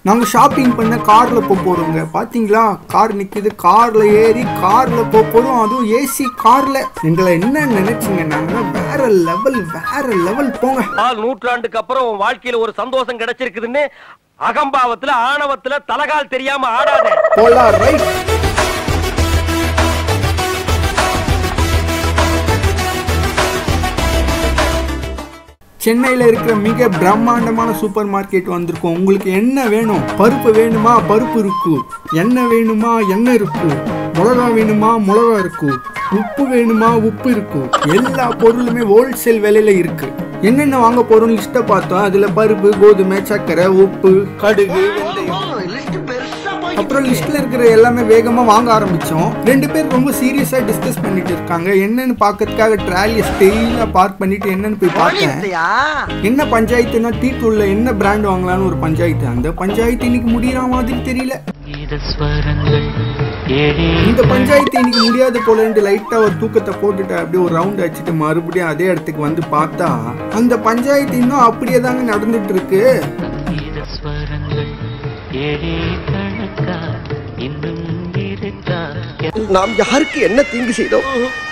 நாங்கள் ஷாப்பிங் பண்ண காரில் போக போகிறோங்க பார்த்தீங்களா கார் நிற்கிது காரில் ஏறி காரில் போக போகிறோம் அதுவும் ஏசி காரில் எங்களை என்ன நினைச்சிங்க நாங்கள் வேற லெவல் வேற லெவல் போங்க ஆள் நூற்றாண்டுக்கு அப்புறம் உன் வாழ்க்கையில ஒரு சந்தோஷம் கிடைச்சிருக்குதுன்னு அகம்பாவத்துல ஆணவத்துல தலகால் தெரியாம ஆடாத போலாம் ரைட் சென்னையில் இருக்கிற மிக பிரம்மாண்டமான சூப்பர் மார்க்கெட் வந்திருக்கோம் உங்களுக்கு என்ன வேணும் பருப்பு வேணுமா பருப்பு இருக்கு எண்ணெய் வேணுமா எண்ணெய் இருக்கு மிளகா வேணுமா மிளகா இருக்கு உப்பு வேணுமா உப்பு இருக்கு எல்லா பொருளுமே ஹோல்சேல் விலையில இருக்கு என்னென்ன வாங்க போறோம் லிஸ்ட்டை பார்த்தோம் அதுல பருப்பு கோதுமை சர்க்கரை உப்பு கடுகு வெந்தயம் அப்புறம் லிஸ்ட்ல இருக்கிற எல்லாமே வேகமா வாங்க ஆரம்பிச்சோம் ரெண்டு பேர் ரொம்ப சீரியஸா டிஸ்கஸ் பண்ணிட்டு இருக்காங்க என்னன்னு பாக்கிறதுக்காக ட்ராலியை ஸ்டெயிலா பார்க் பண்ணிட்டு என்னன்னு போய் பார்த்தேன் என்ன பஞ்சாயத்துனா டீட்டூல்ல என்ன பிராண்ட் வாங்கலாம்னு ஒரு பஞ்சாயத்து அந்த பஞ்சாயத்து இன்னைக்கு முடியற மாதிரி தெரியல கீதஸ்வரங்கள் ஏழே இந்த பஞ்சாயத்து இன்னைக்கு முடியாது போலன்ட்டு லைட்டா ஒரு தூக்கத்தை போட்டுட்டு அப்படியே ஒரு ரவுண்ட் அடிச்சுட்டு மறுபடியும் அதே இடத்துக்கு வந்து பார்த்தா அந்த பஞ்சாயத்து இன்னும் அப்படியே தாங்க நடந்துட்டு இருக்கு கீதஸ்வரங்கள் ஏழே கணக்கா இன்னும் இருக்கா நாம் யாருக்கு என்ன தீங்கு செய்தோம்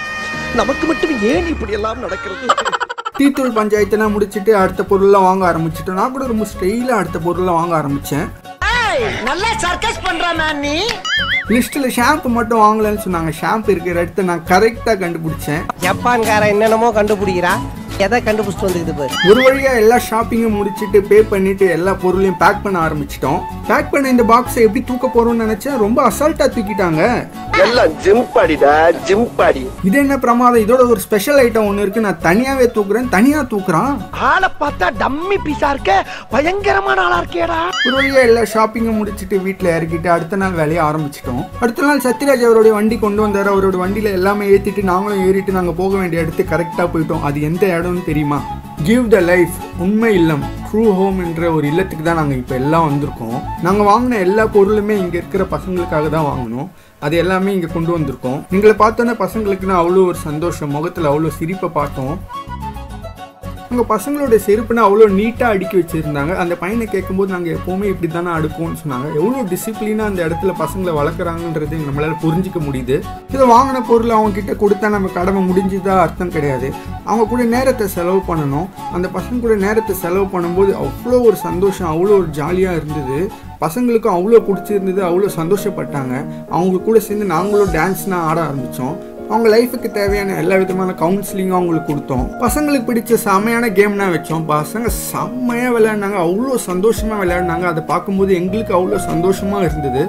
நமக்கு மட்டும் ஏன் இப்படி எல்லாம் நடக்கிறது டீத்தூள் பஞ்சாயத்துலாம் முடிச்சுட்டு அடுத்த பொருள்லாம் வாங்க ஆரம்பிச்சிட்டோம் நான் கூட ரொம்ப ஸ்டைலாக அடுத்த பொருள்லாம் வாங்க ஆரம்பித்தேன் நல்லா சர்க்கஸ் பண்றானா நீ லிஸ்ட்டில் ஷாம்பு மட்டும் வாங்கலன்னு சொன்னாங்க ஷாம்பு இருக்கிற இடத்த நான் கரெக்டாக கண்டுபிடிச்சேன் ஜப்பான்காரன் என்னென்னமோ கண்டுபிடிக்கிறா எதை கண்டுபிடிச்சிட்டு வந்துக்குது பாரு ஒரு வழியா எல்லா ஷாப்பிங்கும் முடிச்சுட்டு பே பண்ணிட்டு எல்லா பொருளையும் பேக் பண்ண ஆரம்பிச்சிட்டோம் பேக் பண்ண இந்த பாக்ஸை எப்படி தூக்க போறோம்னு நினைச்சேன் ரொம்ப அசால்ட்டா தூக்கிட்டாங்க எல்லாம் ஜிம் பாடிடா ஜிம் பாடி இது என்ன பிரமாதம் இதோட ஒரு ஸ்பெஷல் ஐட்டம் ஒன்று இருக்கு நான் தனியாவே தூக்குறேன் தனியா தூக்குறான் ஆளை பார்த்தா டம்மி பீஸா இருக்க பயங்கரமான ஆளா இருக்கேடா ஒரு வழியா எல்லா ஷாப்பிங்கும் முடிச்சுட்டு வீட்டில் இறக்கிட்டு அடுத்த நாள் வேலையை ஆரம்பிச்சிட்டோம் அடுத்த நாள் சத்யராஜ் அவருடைய வண்டி கொண்டு வந்தார் அவரோட வண்டியில எல்லாமே ஏத்திட்டு நாங்களும் ஏறிட்டு நாங்கள் போக வேண்டிய இடத்துக்கு கரெக்டாக போயிட்டோம் அது எந்த இடம்னு தெரியுமா கிவ் த லைஃப் உண்மை இல்லம் ட்ரூ ஹோம் என்ற ஒரு இல்லத்துக்கு தான் நாங்கள் இப்போ எல்லாம் வந்திருக்கோம் நாங்கள் வாங்கின எல்லா பொருளுமே இங்கே இருக்கிற பசங்களுக்காக தான் வாங்கினோம் அது எல்லாமே இங்கே கொண்டு வந்திருக்கோம் எங்களை பார்த்தோன்னே பசங்களுக்குன்னு அவ்வளோ ஒரு சந்தோஷம் முகத்தில் அவ்வளோ சிரிப்பை பார்த்தோம் அங்கே பசங்களோட செருப்புனா அவ்வளோ நீட்டாக அடுக்கி வச்சுருந்தாங்க அந்த பையனை கேட்கும்போது நாங்கள் எப்போவுமே இப்படி தானே அடுப்போம்னு சொன்னாங்க எவ்வளோ டிசிப்ளினாக அந்த இடத்துல பசங்களை வளர்க்குறாங்கன்றது நம்மளால் புரிஞ்சிக்க முடியுது இதை வாங்கின பொருள் அவங்க கிட்ட கொடுத்தா நம்ம கடமை முடிஞ்சுதா அர்த்தம் கிடையாது அவங்க கூட நேரத்தை செலவு பண்ணணும் அந்த பசங்க கூட நேரத்தை செலவு பண்ணும்போது அவ்வளோ ஒரு சந்தோஷம் அவ்வளோ ஒரு ஜாலியாக இருந்தது பசங்களுக்கும் அவ்வளோ பிடிச்சிருந்தது அவ்வளோ சந்தோஷப்பட்டாங்க அவங்க கூட சேர்ந்து நாங்களும் டான்ஸ்லாம் ஆட ஆரம்பித்தோம் அவங்க லைஃபுக்கு தேவையான எல்லா விதமான கவுன்சிலிங்கும் அவங்களுக்கு கொடுத்தோம் பசங்களுக்கு பிடிச்ச செம்மையான கேம்னா வச்சோம் பசங்க செம்மையாக விளையாடினாங்க அவ்வளோ சந்தோஷமாக விளையாடினாங்க அதை பார்க்கும்போது எங்களுக்கு அவ்வளோ சந்தோஷமாக இருந்தது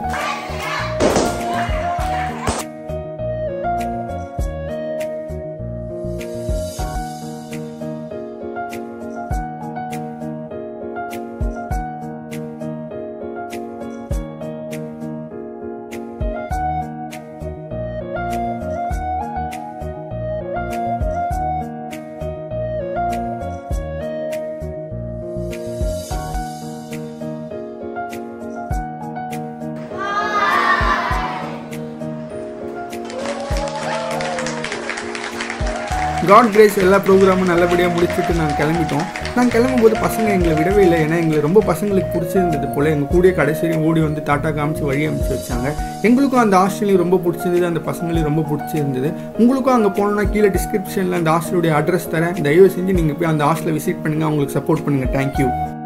காட் கிரேஸ் எல்லா ப்ரோக்ராமும் நல்லபடியாக முடிச்சுட்டு நாங்கள் கிளம்பிட்டோம் நாங்கள் கிளம்பும்போது பசங்க எங்களை விடவே இல்லை ஏன்னா எங்களை ரொம்ப பசங்களுக்கு பிடிச்சிருந்தது போல் எங்கள் கூடிய கடைசி வரையும் ஓடி வந்து டாட்டா காமிச்சு வழி அமைச்சு வச்சாங்க எங்களுக்கும் அந்த ஹாஸ்டலையும் ரொம்ப பிடிச்சிருந்தது அந்த பசங்களையும் ரொம்ப பிடிச்சிருந்தது உங்களுக்கும் அங்கே போனோம்னா கீழே டிஸ்கிரிப்ஷனில் அந்த ஹாஸ்டலுடைய அட்ரஸ் தரேன் தயவு செஞ்சு நீங்கள் போய் அந்த ஹாஸ்டலை விசிட் பண்ணுங்கள் அவங்களுக்கு சப்போர்ட் பண்ணுங்கள் தேங்க்யூ